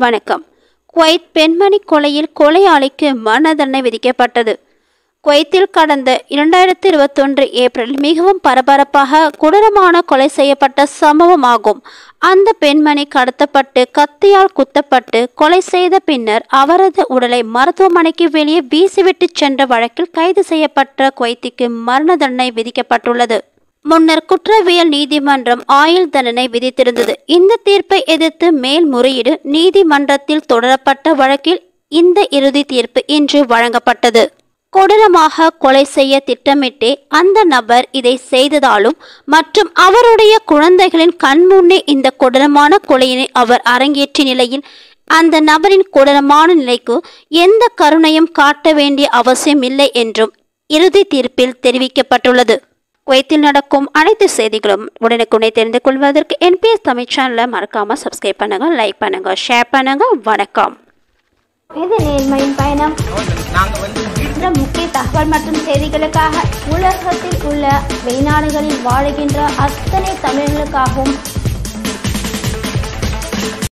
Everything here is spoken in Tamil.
வணக்கம் குவைத் பெண்மணி கொலையில் கொலையாளிக்கு மரண தண்டனை விதிக்கப்பட்டது குவைத்தில் கடந்த இரண்டாயிரத்தி இருபத்தொன்று ஏப்ரல் மிகவும் பரபரப்பாக கொடூரமான கொலை செய்யப்பட்ட சம்பவமாகும் அந்த பெண்மணி கடத்தப்பட்டு கத்தியால் குத்தப்பட்டு கொலை செய்த பின்னர் அவரது உடலை மருத்துவமனைக்கு வெளியே வீசிவிட்டு சென்ற வழக்கில் கைது செய்யப்பட்ட குவைத்திக்கு மரண தண்டனை விதிக்கப்பட்டுள்ளது முன்னர் குற்றவியல் நீதிமன்றம் ஆயுள் தண்டனை விதித்திருந்தது இந்த தீர்ப்பை எதிர்த்து மேல்முறையீடு நீதிமன்றத்தில் தொடரப்பட்ட வழக்கில் இந்த இறுதி தீர்ப்பு இன்று வழங்கப்பட்டது கொடூரமாக கொலை செய்ய திட்டமிட்டே அந்த நபர் இதை செய்ததாலும் மற்றும் அவருடைய குழந்தைகளின் கண்முன்னே இந்த கொடூரமான கொலையினை அவர் அரங்கேற்றிய நிலையில் அந்த நபரின் கொடூரமான நிலைக்கு எந்த கருணையும் காட்ட வேண்டிய அவசியம் இல்லை என்றும் இறுதி தீர்ப்பில் தெரிவிக்கப்பட்டுள்ளது குவைத்தில் நடக்கும் அனைத்து செய்திகளும் உடனுக்குடனே தெரிந்து கொள்வதற்கு என்பிஎஸ் தமிழ் சேனலை மறக்காம சப்ஸ்கிரைப் பண்ணுங்க லைக் பண்ணுங்க ஷேர் பண்ணுங்க வணக்கம் இது நேர்மையின் பயணம் நாங்க வந்து என்ற முக்கிய தகவல் மற்றும் செய்திகளுக்காக உலகத்தில் உள்ள வெளிநாடுகளில் வாழுகின்ற அத்தனை தமிழர்களுக்காகவும்